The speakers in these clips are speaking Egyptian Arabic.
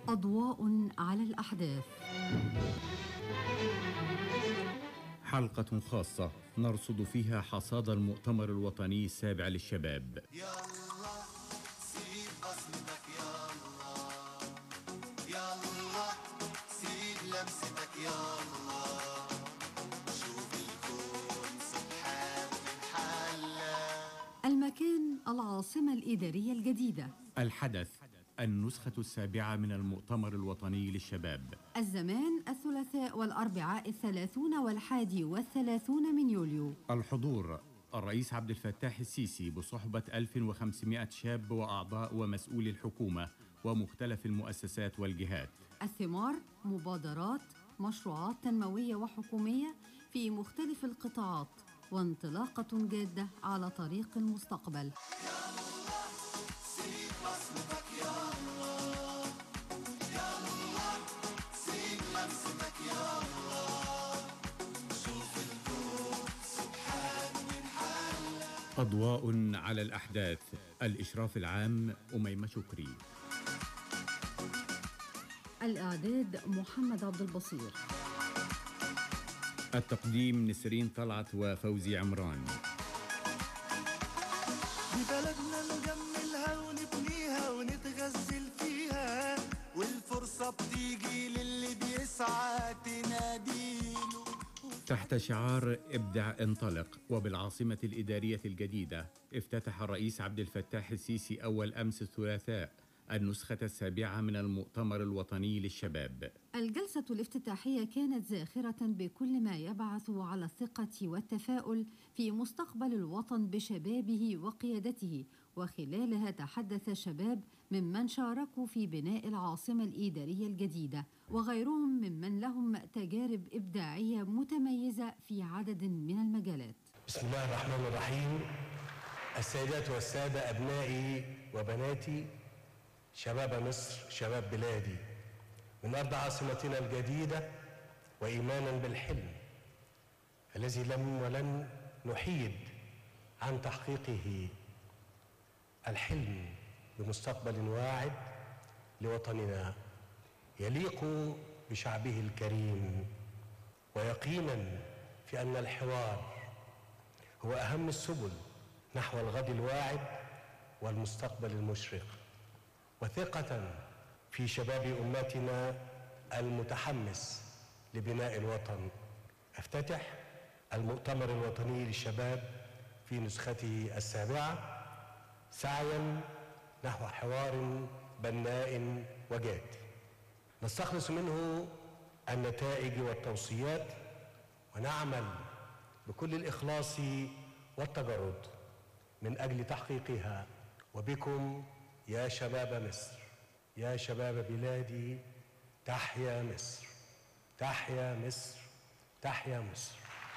أضواء على الأحداث حلقة خاصة نرصد فيها حصاد المؤتمر الوطني السابع للشباب يلا سيب بصمتك يلا يلا سيب لمستك يلا شوف الكون سبحان من حلا المكان العاصمة الإدارية الجديدة الحدث النسخة السابعة من المؤتمر الوطني للشباب الزمان الثلاثاء والأربعاء الثلاثون والحادي والثلاثون من يوليو الحضور الرئيس عبد الفتاح السيسي بصحبة 1500 شاب وأعضاء ومسؤولي الحكومة ومختلف المؤسسات والجهات الثمار مبادرات مشروعات تنموية وحكومية في مختلف القطاعات وانطلاقة جادة على طريق المستقبل سيب بصمتك يلا يلا سيب لمستك يلا شوف الكون سبحان من حلا أضواء على الأحداث الإشراف العام أميمة شكري الإعداد محمد عبد البصير التقديم نسرين طلعت وفوزي عمران دي بلدنا نجملها ونبنيها ونتغزل فيها والفرصة بتيجي للي بيسعى تناديله تحت شعار ابدع انطلق وبالعاصمة الإدارية الجديدة افتتح الرئيس عبد الفتاح السيسي أول أمس الثلاثاء النسخة السابعة من المؤتمر الوطني للشباب الجلسة الافتتاحية كانت زاخرة بكل ما يبعث على الثقة والتفاؤل في مستقبل الوطن بشبابه وقيادته وخلالها تحدث شباب ممن شاركوا في بناء العاصمة الإدارية الجديدة وغيرهم ممن لهم تجارب إبداعية متميزة في عدد من المجالات بسم الله الرحمن الرحيم السيدات والسادة أبنائي وبناتي شباب مصر شباب بلادي من أرض عاصمتنا الجديدة وإيمانا بالحلم الذي لم ولن نحيد عن تحقيقه الحلم بمستقبل واعد لوطننا يليق بشعبه الكريم ويقينا في أن الحوار هو أهم السبل نحو الغد الواعد والمستقبل المشرق وثقة في شباب أمتنا المتحمس لبناء الوطن افتتح المؤتمر الوطني للشباب في نسخته السابعة سعيا نحو حوار بناء وجاد نستخلص منه النتائج والتوصيات ونعمل بكل الإخلاص والتجرد من أجل تحقيقها وبكم يا شباب مصر يا شباب بلادي تحيا مصر تحيا مصر تحيا مصر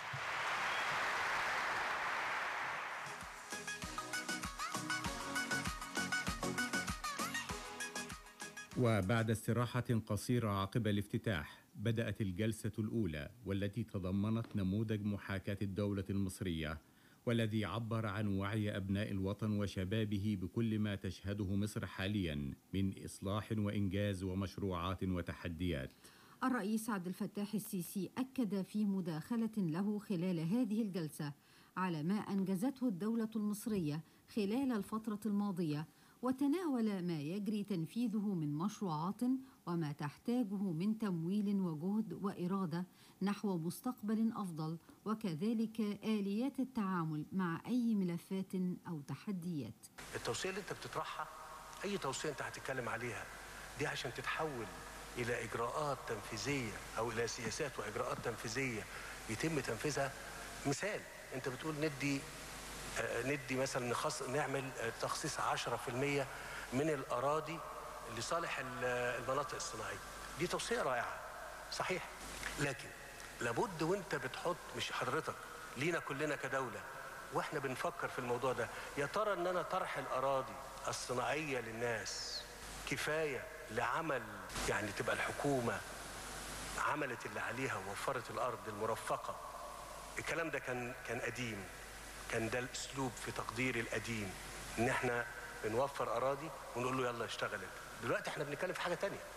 وبعد استراحة قصيرة عقب الافتتاح بدأت الجلسة الأولى والتي تضمنت نموذج محاكاة الدولة المصرية والذي عبر عن وعي أبناء الوطن وشبابه بكل ما تشهده مصر حاليا من إصلاح وإنجاز ومشروعات وتحديات الرئيس عبد الفتاح السيسي أكد في مداخلة له خلال هذه الجلسة على ما أنجزته الدولة المصرية خلال الفترة الماضية وتناول ما يجري تنفيذه من مشروعات وما تحتاجه من تمويل وجهد وإرادة نحو مستقبل أفضل وكذلك آليات التعامل مع أي ملفات أو تحديات التوصية اللي انت بتطرحها اي توصية انت هتتكلم عليها دي عشان تتحول الى اجراءات تنفيذية او الى سياسات واجراءات تنفيذية يتم تنفيذها مثال انت بتقول ندي آه، ندي مثلا نخص نعمل آه، تخصيص 10% من الاراضي لصالح ال- المناطق الصناعيه دي توصيه رائعه صحيح لكن لابد وانت بتحط مش حضرتك لينا كلنا كدوله واحنا بنفكر في الموضوع ده يا ترى ان انا طرح الاراضي الصناعيه للناس كفايه لعمل يعني تبقى الحكومه عملت اللي عليها ووفرت الارض المرفقه الكلام ده كان كان قديم كان ده الاسلوب في تقدير القديم ان احنا بنوفر اراضي ونقول له يلا اشتغل انت دلوقتي احنا بنتكلم في حاجه تانية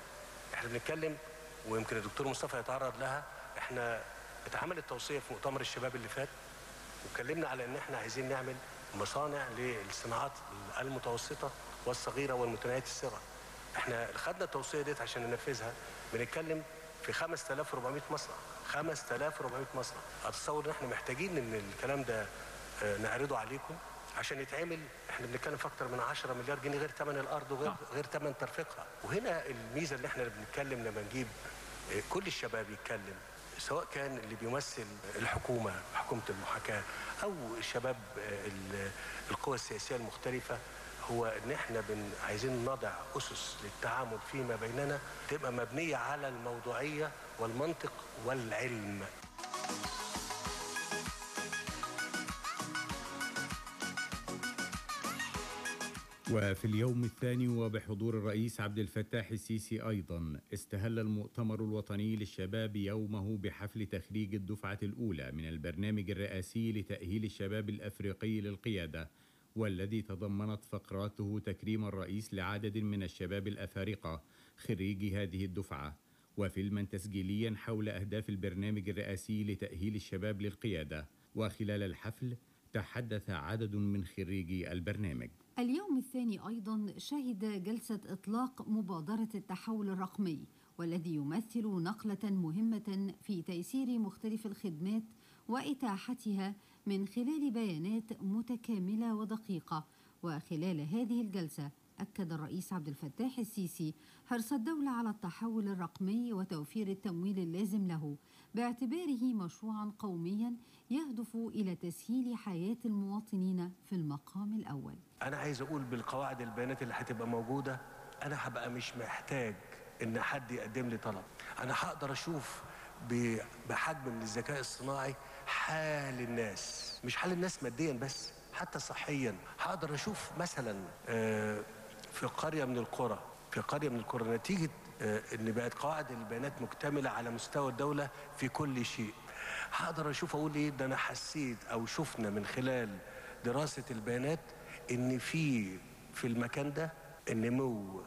احنا بنتكلم ويمكن الدكتور مصطفى يتعرض لها احنا اتعملت توصيه في مؤتمر الشباب اللي فات واتكلمنا على ان احنا عايزين نعمل مصانع للصناعات المتوسطه والصغيره والمتناهيه الصغر احنا خدنا التوصيه ديت عشان ننفذها بنتكلم في 5400 مصنع 5400 مصنع اتصور ان احنا محتاجين ان الكلام ده آه، نعرضه عليكم عشان يتعمل احنا بنتكلم في اكتر من 10 مليار جنيه غير ثمن الارض وغير غير ثمن ترفيقها وهنا الميزه اللي احنا بنتكلم لما نجيب آه، كل الشباب يتكلم سواء كان اللي بيمثل الحكومه حكومه المحاكاه او الشباب آه، ال- القوى السياسيه المختلفه هو ان احنا بن عايزين نضع اسس للتعامل فيما بيننا تبقى مبنيه على الموضوعيه والمنطق والعلم وفي اليوم الثاني وبحضور الرئيس عبد الفتاح السيسي أيضا استهل المؤتمر الوطني للشباب يومه بحفل تخريج الدفعة الأولى من البرنامج الرئاسي لتأهيل الشباب الأفريقي للقيادة والذي تضمنت فقراته تكريم الرئيس لعدد من الشباب الأفارقة خريجي هذه الدفعة وفيلما تسجيليا حول أهداف البرنامج الرئاسي لتأهيل الشباب للقيادة وخلال الحفل تحدث عدد من خريجي البرنامج اليوم الثاني أيضا شهد جلسة إطلاق مبادرة التحول الرقمي والذي يمثل نقلة مهمة في تيسير مختلف الخدمات وإتاحتها من خلال بيانات متكاملة ودقيقة وخلال هذه الجلسة أكد الرئيس عبد الفتاح السيسي حرص الدولة على التحول الرقمي وتوفير التمويل اللازم له باعتباره مشروعا قوميا يهدف إلى تسهيل حياة المواطنين في المقام الأول انا عايز اقول بالقواعد البيانات اللي هتبقى موجوده انا هبقى مش محتاج ان حد يقدم لي طلب انا هقدر اشوف ب- بحجم من الذكاء الصناعي حال الناس مش حال الناس ماديا بس حتى صحيا هقدر اشوف مثلا آه، في قريه من القرى في قريه من القرى نتيجه آه، ان بقت قواعد البيانات مكتمله على مستوى الدوله في كل شيء هقدر اشوف اقول ايه ده انا حسيت او شفنا من خلال دراسه البيانات ان في في المكان ده النمو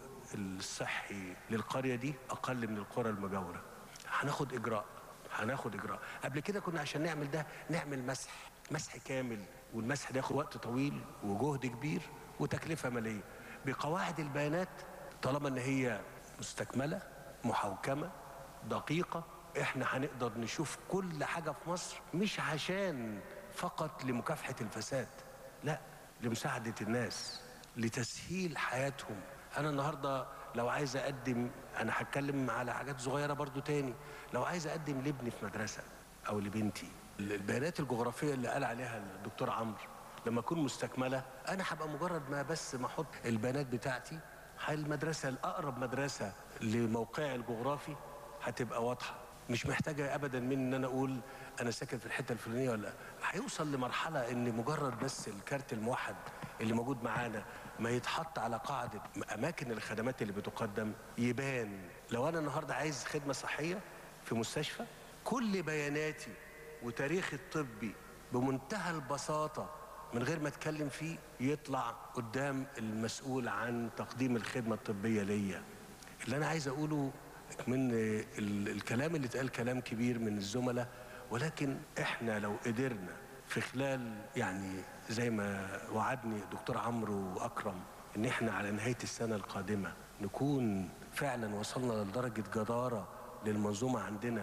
الصحي للقريه دي اقل من القرى المجاوره هناخد اجراء هناخد اجراء قبل كده كنا عشان نعمل ده نعمل مسح مسح كامل والمسح ده ياخد وقت طويل وجهد كبير وتكلفه ماليه بقواعد البيانات طالما ان هي مستكمله محوكمه دقيقه احنا هنقدر نشوف كل حاجه في مصر مش عشان فقط لمكافحه الفساد لا لمساعده الناس لتسهيل حياتهم انا النهارده لو عايز اقدم انا هتكلم على حاجات صغيره برضو تاني لو عايز اقدم لابني في مدرسه او لبنتي البيانات الجغرافيه اللي قال عليها الدكتور عمرو لما اكون مستكمله انا هبقى مجرد ما بس ما احط البيانات بتاعتي المدرسه الاقرب مدرسه لموقعي الجغرافي هتبقى واضحه مش محتاجه ابدا من ان انا اقول انا ساكن في الحته الفلانيه ولا لا. هيوصل لمرحله ان مجرد بس الكارت الموحد اللي موجود معانا ما يتحط على قاعده اماكن الخدمات اللي بتقدم يبان لو انا النهارده عايز خدمه صحيه في مستشفى كل بياناتي وتاريخي الطبي بمنتهى البساطه من غير ما اتكلم فيه يطلع قدام المسؤول عن تقديم الخدمه الطبيه ليا اللي انا عايز اقوله من ال- الكلام اللي اتقال كلام كبير من الزملاء ولكن احنا لو قدرنا في خلال يعني زي ما وعدني دكتور عمرو واكرم ان احنا على نهايه السنه القادمه نكون فعلا وصلنا لدرجه جداره للمنظومه عندنا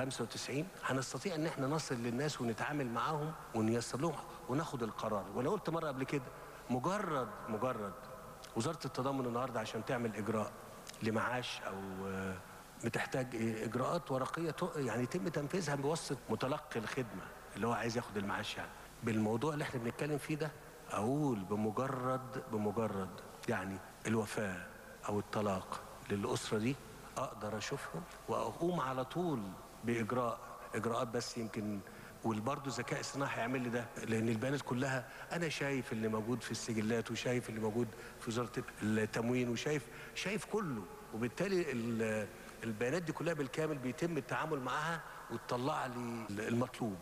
95 هنستطيع ان احنا نصل للناس ونتعامل معاهم ونيسر لهم وناخد القرار وانا قلت مره قبل كده مجرد مجرد وزاره التضامن النهارده عشان تعمل اجراء لمعاش او آه، بتحتاج إيه؟ اجراءات ورقيه ت- يعني يتم تنفيذها بواسطه متلقي الخدمه اللي هو عايز ياخد المعاش يعني بالموضوع اللي احنا بنتكلم فيه ده اقول بمجرد بمجرد يعني الوفاه او الطلاق للاسره دي اقدر اشوفهم واقوم على طول باجراء اجراءات بس يمكن وبرضه الذكاء الصناعي هيعمل لي ده لان البيانات كلها انا شايف اللي موجود في السجلات وشايف اللي موجود في وزاره التموين وشايف شايف كله وبالتالي ال- البيانات دي كلها بالكامل بيتم التعامل معاها وتطلع لي المطلوب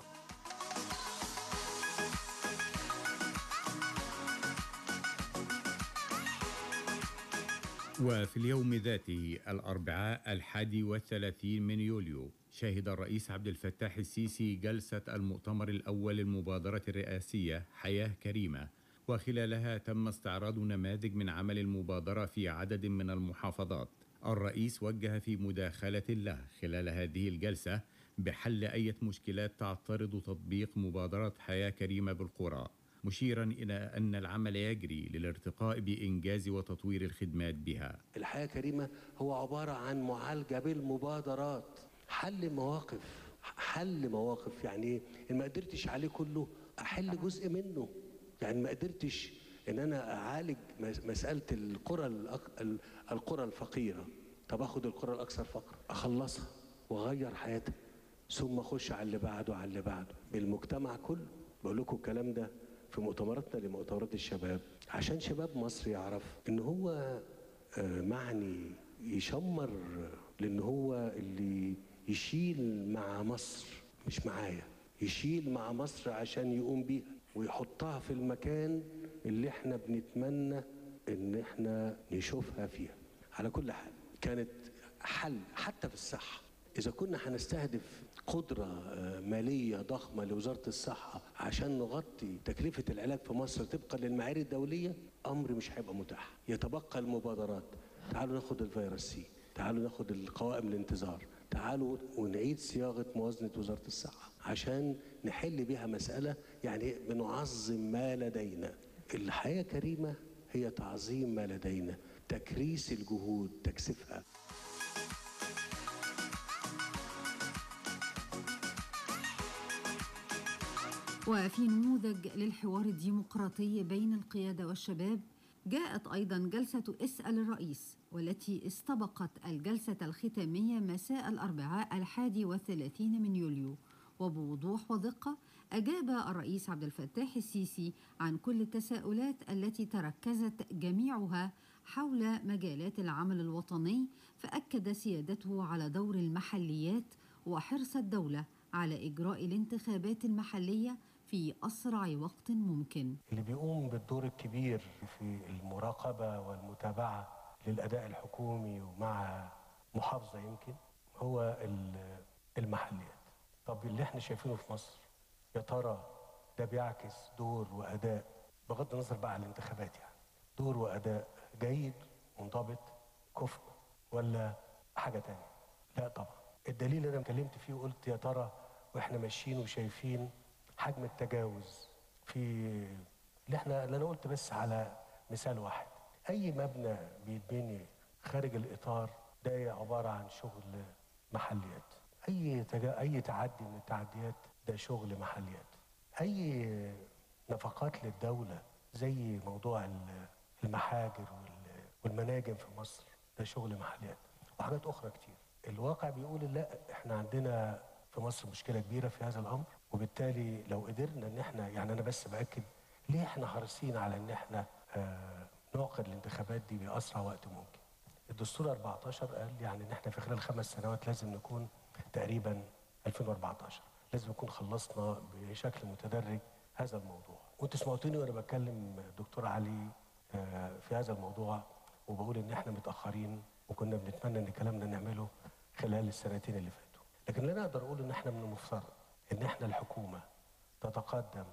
وفي اليوم ذاته الأربعاء الحادي والثلاثين من يوليو شهد الرئيس عبد الفتاح السيسي جلسة المؤتمر الأول للمبادرة الرئاسية حياة كريمة وخلالها تم استعراض نماذج من عمل المبادرة في عدد من المحافظات الرئيس وجه في مداخلة له خلال هذه الجلسة بحل أي مشكلات تعترض تطبيق مبادرة حياة كريمة بالقرى مشيرا إلى أن العمل يجري للارتقاء بإنجاز وتطوير الخدمات بها الحياة كريمة هو عبارة عن معالجة بالمبادرات حل مواقف حل مواقف يعني إيه؟ إن ما قدرتش عليه كله أحل جزء منه يعني ما قدرتش إن أنا أعالج مس- مسألة القرى الأك- ال- القرى الفقيرة طب أخد القرى الأكثر فقر أخلصها وأغير حياتها ثم أخش على اللي بعده على اللي بعده بالمجتمع كله بقول لكم الكلام ده في مؤتمراتنا لمؤتمرات الشباب عشان شباب مصر يعرف ان هو آه، معني يشمر لان هو اللي يشيل مع مصر مش معايا يشيل مع مصر عشان يقوم بيها ويحطها في المكان اللي احنا بنتمنى ان احنا نشوفها فيها على كل حال كانت حل حتى في الصحه إذا كنا هنستهدف قدرة آه، مالية ضخمة لوزارة الصحة عشان نغطي تكلفة العلاج في مصر طبقا للمعايير الدولية أمر مش هيبقى متاح يتبقى المبادرات تعالوا ناخد الفيروس سي تعالوا ناخد القوائم الانتظار تعالوا ونعيد صياغة موازنة وزارة الصحة عشان نحل بها مسألة يعني بنعظم ما لدينا الحياة كريمة هي تعظيم ما لدينا تكريس الجهود تكثيفها وفي نموذج للحوار الديمقراطي بين القيادة والشباب جاءت أيضا جلسة اسأل الرئيس والتي استبقت الجلسة الختامية مساء الأربعاء الحادي والثلاثين من يوليو وبوضوح ودقة أجاب الرئيس عبد الفتاح السيسي عن كل التساؤلات التي تركزت جميعها حول مجالات العمل الوطني فأكد سيادته على دور المحليات وحرص الدولة على إجراء الانتخابات المحلية في أسرع وقت ممكن اللي بيقوم بالدور الكبير في المراقبة والمتابعة للأداء الحكومي ومع محافظة يمكن هو ال- المحليات طب اللي احنا شايفينه في مصر يا ترى ده بيعكس دور وأداء بغض النظر بقى عن الانتخابات يعني دور وأداء جيد منضبط كفء ولا حاجة تانية لا طبعا الدليل اللي انا اتكلمت فيه وقلت يا ترى واحنا ماشيين وشايفين حجم التجاوز في اللي احنا اللي انا قلت بس على مثال واحد اي مبنى بيتبني خارج الاطار ده عباره عن شغل محليات اي تجا... اي تعدي من التعديات ده شغل محليات اي نفقات للدوله زي موضوع ال- المحاجر وال- والمناجم في مصر ده شغل محليات وحاجات اخرى كتير الواقع بيقول لا احنا عندنا في مصر مشكله كبيره في هذا الامر وبالتالي لو قدرنا ان احنا يعني انا بس باكد ليه احنا حريصين على ان احنا آه نعقد الانتخابات دي باسرع وقت ممكن الدستور 14 قال يعني ان احنا في خلال خمس سنوات لازم نكون تقريبا 2014 لازم نكون خلصنا بشكل متدرج هذا الموضوع وانت سمعتوني وانا بتكلم دكتور علي آه، في هذا الموضوع وبقول ان احنا متاخرين وكنا بنتمنى ان كلامنا نعمله خلال السنتين اللي فاتوا لكن اللي انا اقدر اقول ان احنا من المفترض ان احنا الحكومه تتقدم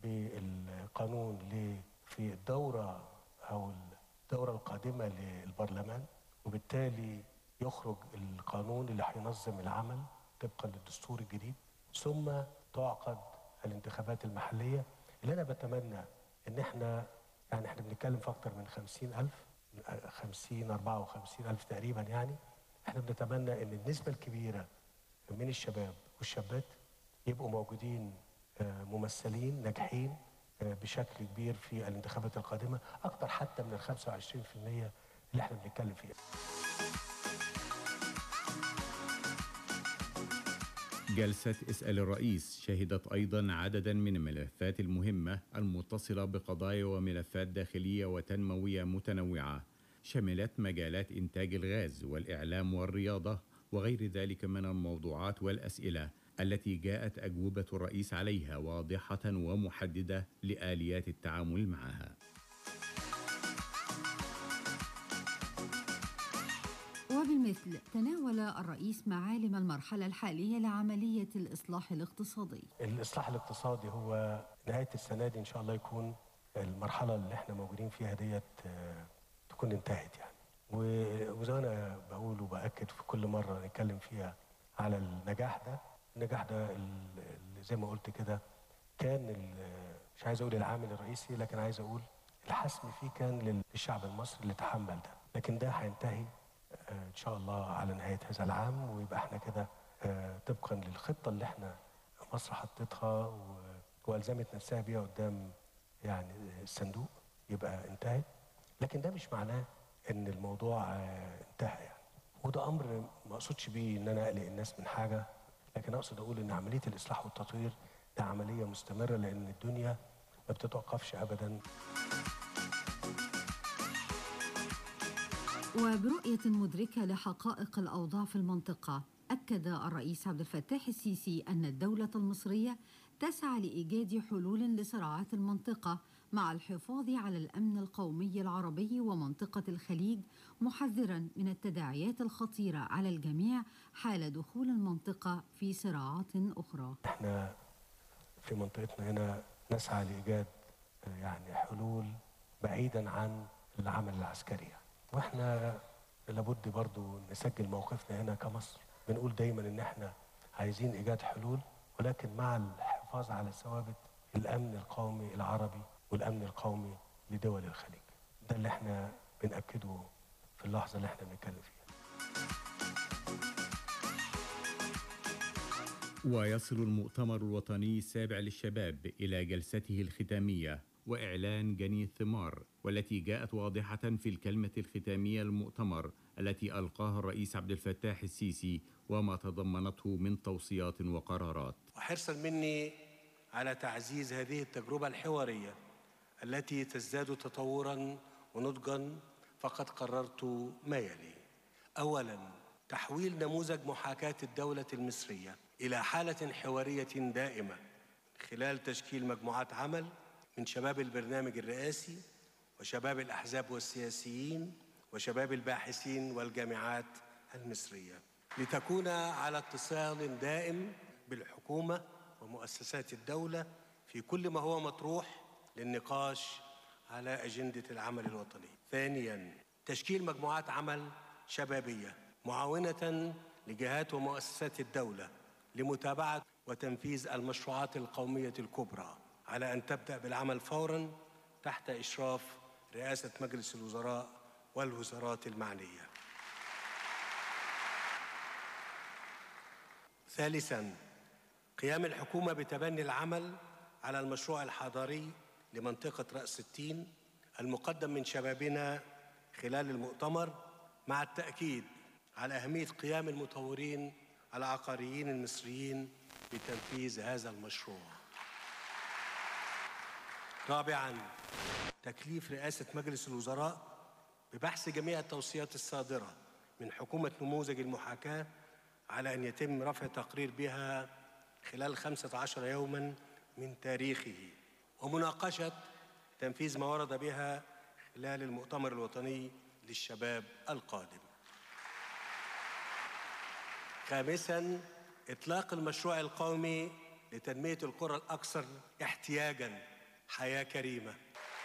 بالقانون ل- في الدوره او الدوره القادمه للبرلمان وبالتالي يخرج القانون اللي هينظم العمل طبقا للدستور الجديد ثم تعقد الانتخابات المحليه اللي انا بتمنى ان احنا يعني احنا بنتكلم في اكتر من خمسين ألف خمسين أربعة وخمسين ألف تقريبا يعني احنا بنتمنى ان النسبة الكبيرة من الشباب والشابات يبقوا موجودين آه، ممثلين ناجحين آه، بشكل كبير في الانتخابات القادمة أكتر حتى من ال 25% اللي احنا بنتكلم فيها جلسة اسأل الرئيس شهدت أيضا عددا من الملفات المهمة المتصلة بقضايا وملفات داخلية وتنموية متنوعة شملت مجالات إنتاج الغاز والإعلام والرياضة وغير ذلك من الموضوعات والأسئلة التي جاءت أجوبة الرئيس عليها واضحة ومحددة لآليات التعامل معها المثل تناول الرئيس معالم المرحلة الحالية لعملية الإصلاح الاقتصادي الإصلاح الاقتصادي هو نهاية السنة دي إن شاء الله يكون المرحلة اللي احنا موجودين فيها ديت آه، تكون انتهت يعني و- وزي ما أنا بقول وبأكد في كل مرة نتكلم فيها على النجاح ده النجاح ده ال- ال- زي ما قلت كده كان ال- مش عايز أقول العامل الرئيسي لكن عايز أقول الحسم فيه كان للشعب المصري اللي تحمل ده لكن ده هينتهي آه، إن شاء الله على نهاية هذا العام ويبقى احنا كده آه، طبقا للخطة اللي احنا مصر حطتها و- والزمت نفسها بيها قدام يعني الصندوق يبقى انتهت لكن ده مش معناه ان الموضوع آه، انتهى يعني وده امر ما اقصدش بيه ان انا اقلق الناس من حاجه لكن اقصد اقول ان عمليه الاصلاح والتطوير ده عمليه مستمره لان الدنيا ما بتتوقفش ابدا وبرؤية مدركة لحقائق الأوضاع في المنطقة أكد الرئيس عبد الفتاح السيسي أن الدولة المصرية تسعى لإيجاد حلول لصراعات المنطقة مع الحفاظ على الأمن القومي العربي ومنطقة الخليج محذرا من التداعيات الخطيرة على الجميع حال دخول المنطقة في صراعات أخرى احنا في منطقتنا هنا نسعى لايجاد آه، يعني حلول بعيدا عن العمل العسكري يعني. واحنا لابد برضو نسجل موقفنا هنا كمصر بنقول دايما ان احنا عايزين ايجاد حلول ولكن مع الحفاظ على ثوابت الامن القومي العربي والامن القومي لدول الخليج ده اللي احنا بنأكده في اللحظة اللي احنا بنتكلم فيها ويصل المؤتمر الوطني السابع للشباب إلى جلسته الختامية وإعلان جني الثمار والتي جاءت واضحة في الكلمة الختامية للمؤتمر التي ألقاها الرئيس عبد الفتاح السيسي وما تضمنته من توصيات وقرارات وحرصا مني على تعزيز هذه التجربة الحوارية التي تزداد تطورا ونضجا فقد قررت ما يلي أولا تحويل نموذج محاكاة الدولة المصرية إلى حالة حوارية دائمة خلال تشكيل مجموعات عمل من شباب البرنامج الرئاسي وشباب الأحزاب والسياسيين وشباب الباحثين والجامعات المصرية لتكون على اتصال دائم بالحكومة ومؤسسات الدولة في كل ما هو مطروح للنقاش على أجندة العمل الوطني ثانيا تشكيل مجموعات عمل شبابية معاونة لجهات ومؤسسات الدولة لمتابعة وتنفيذ المشروعات القومية الكبرى على أن تبدأ بالعمل فورا تحت إشراف رئاسة مجلس الوزراء والوزارات المعنية ثالثا قيام الحكومة بتبني العمل على المشروع الحضاري لمنطقة رأس التين المقدم من شبابنا خلال المؤتمر مع التأكيد على أهمية قيام المطورين العقاريين المصريين بتنفيذ هذا المشروع رابعا تكليف رئاسة مجلس الوزراء ببحث جميع التوصيات الصادرة من حكومة نموذج المحاكاة على أن يتم رفع تقرير بها خلال 15 يوما من تاريخه ومناقشة تنفيذ ما ورد بها خلال المؤتمر الوطني للشباب القادم خامسا إطلاق المشروع القومي لتنمية القرى الأكثر احتياجا حياة كريمة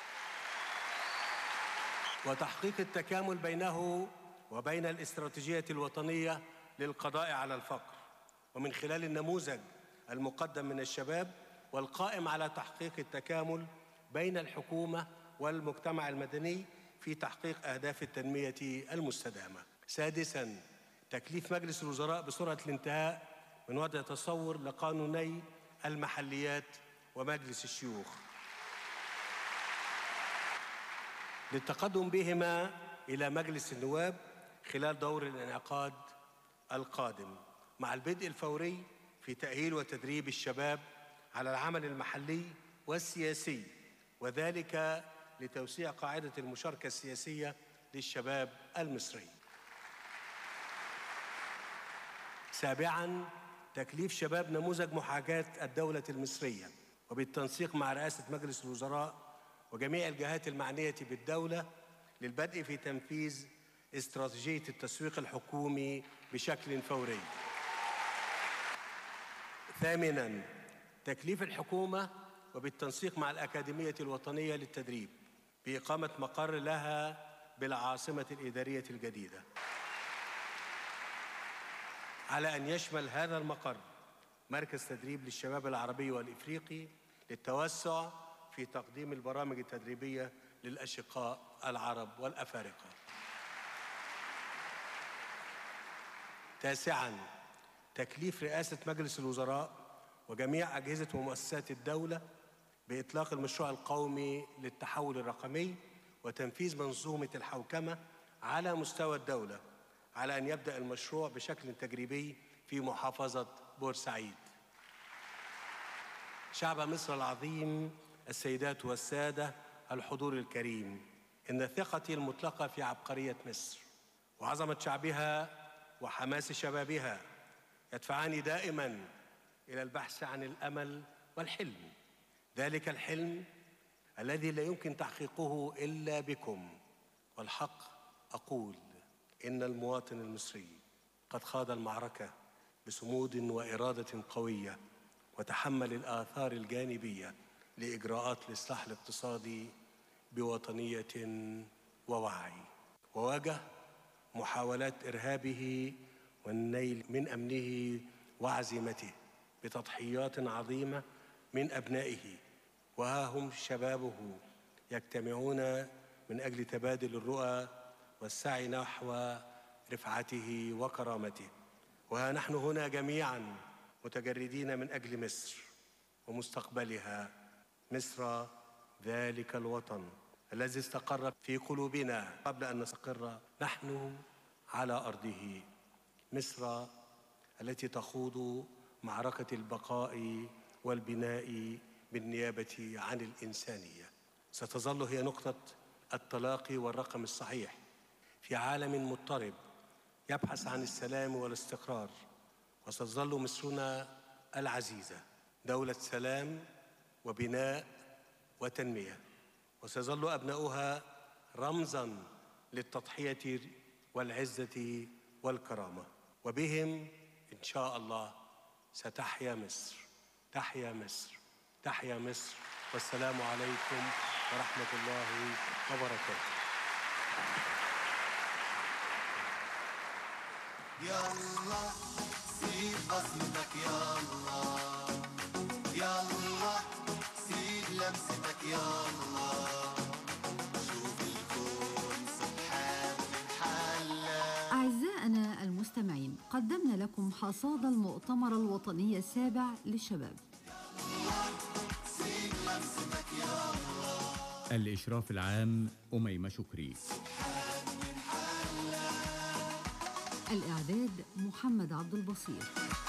وتحقيق التكامل بينه وبين الاستراتيجية الوطنية للقضاء على الفقر ومن خلال النموذج المقدم من الشباب والقائم على تحقيق التكامل بين الحكومة والمجتمع المدني في تحقيق أهداف التنمية المستدامة سادساً تكليف مجلس الوزراء بسرعة الانتهاء من وضع تصور لقانوني المحليات ومجلس الشيوخ للتقدم بهما إلى مجلس النواب خلال دور الانعقاد القادم مع البدء الفوري في تأهيل وتدريب الشباب على العمل المحلي والسياسي وذلك لتوسيع قاعدة المشاركة السياسية للشباب المصري سابعا تكليف شباب نموذج محاكاة الدولة المصرية وبالتنسيق مع رئاسة مجلس الوزراء وجميع الجهات المعنية بالدولة للبدء في تنفيذ استراتيجية التسويق الحكومي بشكل فوري ثامنا تكليف الحكومة وبالتنسيق مع الأكاديمية الوطنية للتدريب بإقامة مقر لها بالعاصمة الإدارية الجديدة على أن يشمل هذا المقر مركز تدريب للشباب العربي والإفريقي للتوسع في تقديم البرامج التدريبية للأشقاء العرب والأفارقة تاسعا تكليف رئاسة مجلس الوزراء وجميع أجهزة ومؤسسات الدولة بإطلاق المشروع القومي للتحول الرقمي وتنفيذ منظومة الحوكمة على مستوى الدولة على أن يبدأ المشروع بشكل تجريبي في محافظة بورسعيد شعب مصر العظيم السيدات والسادة الحضور الكريم إن ثقتي المطلقة في عبقرية مصر وعظمة شعبها وحماس شبابها يدفعني دائما إلى البحث عن الأمل والحلم ذلك الحلم الذي لا يمكن تحقيقه إلا بكم والحق أقول إن المواطن المصري قد خاض المعركة بصمود وإرادة قوية وتحمل الآثار الجانبية لإجراءات الإصلاح الاقتصادي بوطنية ووعي وواجه محاولات إرهابه والنيل من أمنه وعزيمته بتضحيات عظيمة من أبنائه وها هم شبابه يجتمعون من أجل تبادل الرؤى والسعي نحو رفعته وكرامته وها نحن هنا جميعا متجردين من أجل مصر ومستقبلها مصر ذلك الوطن الذي استقر في قلوبنا قبل أن نستقر نحن على أرضه مصر التي تخوض معركة البقاء والبناء بالنيابة عن الإنسانية ستظل هي نقطة التلاقي والرقم الصحيح في عالم مضطرب يبحث عن السلام والاستقرار وستظل مصرنا العزيزة دولة سلام وبناء وتنمية وسيظل أبناؤها رمزا للتضحية والعزة والكرامة وبهم إن شاء الله ستحيا مصر تحيا مصر تحيا مصر والسلام عليكم ورحمة الله وبركاته يلا سيب بصمتك يلا يلا سيب لمستك يلا شوف الكون سبحان من حلا أعزائنا المستمعين قدمنا لكم حصاد المؤتمر الوطني السابع للشباب سيب لمستك يلا الإشراف العام أميمة شكري الإعداد محمد عبد البصير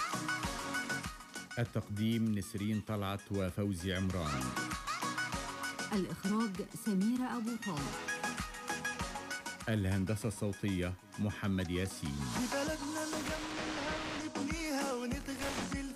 التقديم نسرين طلعت وفوزي عمران الإخراج سميرة أبو طالب الهندسة الصوتية محمد ياسين في بلدنا نجملها ونبنيها ونتغزل